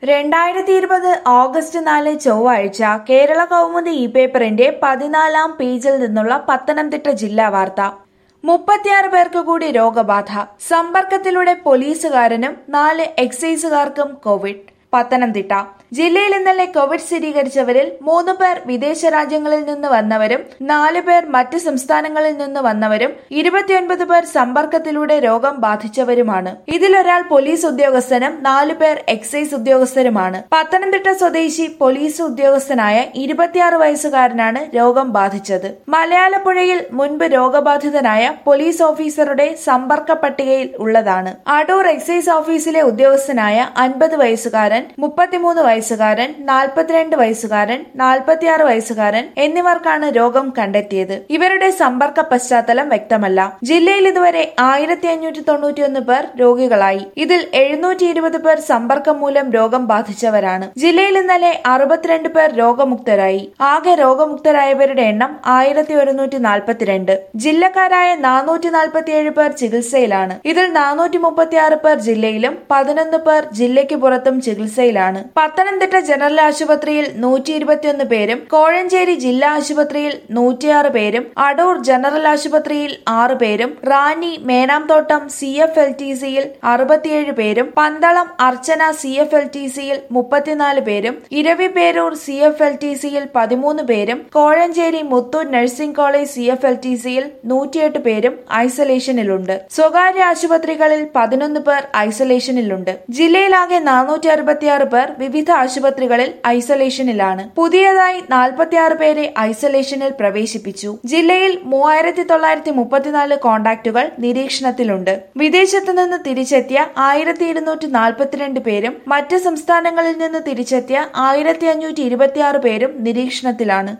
രണ്ടായിരത്തി ഇരുപത് ഓഗസ്റ്റ് നാല് ചൊവ്വാഴ്ച കേരള കൗമുദി ഇ പേപ്പറിന്റെ പതിനാലാം പേജിൽ നിന്നുള്ള പത്തനംതിട്ട ജില്ലാ വാർത്ത മുപ്പത്തിയാറ് പേർക്ക് കൂടി രോഗബാധ സമ്പർക്കത്തിലൂടെ പോലീസുകാരനും നാല് എക്സൈസുകാർക്കും കോവിഡ് പത്തനംതിട്ട ജില്ലയിൽ ഇന്നലെ കോവിഡ് സ്ഥിരീകരിച്ചവരിൽ മൂന്ന് പേർ വിദേശ രാജ്യങ്ങളിൽ നിന്ന് വന്നവരും നാല് പേർ മറ്റ് സംസ്ഥാനങ്ങളിൽ നിന്ന് വന്നവരും ഇരുപത്തിയൊൻപത് പേർ സമ്പർക്കത്തിലൂടെ രോഗം ബാധിച്ചവരുമാണ് ഇതിലൊരാൾ പോലീസ് ഉദ്യോഗസ്ഥനും നാലു പേർ എക്സൈസ് ഉദ്യോഗസ്ഥരുമാണ് പത്തനംതിട്ട സ്വദേശി പോലീസ് ഉദ്യോഗസ്ഥനായ ഇരുപത്തിയാറ് വയസ്സുകാരനാണ് രോഗം ബാധിച്ചത് മലയാളപ്പുഴയിൽ മുൻപ് രോഗബാധിതനായ പോലീസ് ഓഫീസറുടെ സമ്പർക്ക പട്ടികയിൽ ഉള്ളതാണ് അടൂർ എക്സൈസ് ഓഫീസിലെ ഉദ്യോഗസ്ഥനായ അൻപത് വയസ്സുകാരൻ മുപ്പത്തിമൂന്ന് വയസ്സുകാരൻ നാൽപ്പത്തിരണ്ട് വയസ്സുകാരൻ നാൽപ്പത്തിയാറ് വയസ്സുകാരൻ എന്നിവർക്കാണ് രോഗം കണ്ടെത്തിയത് ഇവരുടെ സമ്പർക്ക പശ്ചാത്തലം വ്യക്തമല്ല ജില്ലയിൽ ഇതുവരെ ആയിരത്തി അഞ്ഞൂറ്റി തൊണ്ണൂറ്റിയൊന്ന് പേർ രോഗികളായി ഇതിൽ എഴുന്നൂറ്റി ഇരുപത് പേർ സമ്പർക്കം മൂലം രോഗം ബാധിച്ചവരാണ് ജില്ലയിൽ ഇന്നലെ അറുപത്തിരണ്ട് പേർ രോഗമുക്തരായി ആകെ രോഗമുക്തരായവരുടെ എണ്ണം ആയിരത്തി ഒരുന്നൂറ്റി നാൽപ്പത്തിരണ്ട് ജില്ലക്കാരായ നാനൂറ്റി നാൽപ്പത്തിയേഴ് പേർ ചികിത്സയിലാണ് ഇതിൽ നാനൂറ്റി മുപ്പത്തിയാറ് പേർ ജില്ലയിലും പതിനൊന്ന് പേർ ജില്ലയ്ക്ക് പുറത്തും ചികിത്സയിലാണ് പത്തനംതിട്ട ജനറൽ ആശുപത്രിയിൽ നൂറ്റി ഇരുപത്തിയൊന്ന് പേരും കോഴഞ്ചേരി ജില്ലാ ആശുപത്രിയിൽ നൂറ്റിയാറ് പേരും അടൂർ ജനറൽ ആശുപത്രിയിൽ ആറ് പേരും Ranni Menamthottam C F L T സിയിൽ അറുപത്തിയേഴ് പേരും Pandalam Archana C F L T സിയിൽ മുപ്പത്തിനാല് പേരും Eraviperoor C F L T സിയിൽ പതിമൂന്ന് പേരും Kozhencherry Muthoor nursing college C F L T സിയിൽ നൂറ്റിയെട്ട് പേരും ഐസൊലേഷനിലുണ്ട് സ്വകാര്യ ആശുപത്രികളിൽ പതിനൊന്ന് പേർ ഐസൊലേഷനിലുണ്ട് ജില്ലയിലാകെ നാനൂറ്റി അറുപത്തിയാറ് പേർ വിവിധ ആശുപത്രികളിൽ ഐസൊലേഷനിലാണ് പുതിയതായി നാൽപ്പത്തിയാറ് പേരെ ഐസൊലേഷനിൽ പ്രവേശിപ്പിച്ചു ജില്ലയിൽ മൂവായിരത്തി തൊള്ളായിരത്തി മുപ്പത്തിനാല് കോണ്ടാക്റ്റുകൾ നിരീക്ഷണത്തിലുണ്ട് വിദേശത്തു നിന്ന് തിരിച്ചെത്തിയ ആയിരത്തി ഇരുന്നൂറ്റി നാൽപ്പത്തിരണ്ട് പേരും മറ്റ് സംസ്ഥാനങ്ങളിൽ നിന്ന് തിരിച്ചെത്തിയ ആയിരത്തി അഞ്ഞൂറ്റി ഇരുപത്തിയാറ് പേരും നിരീക്ഷണത്തിലാണ്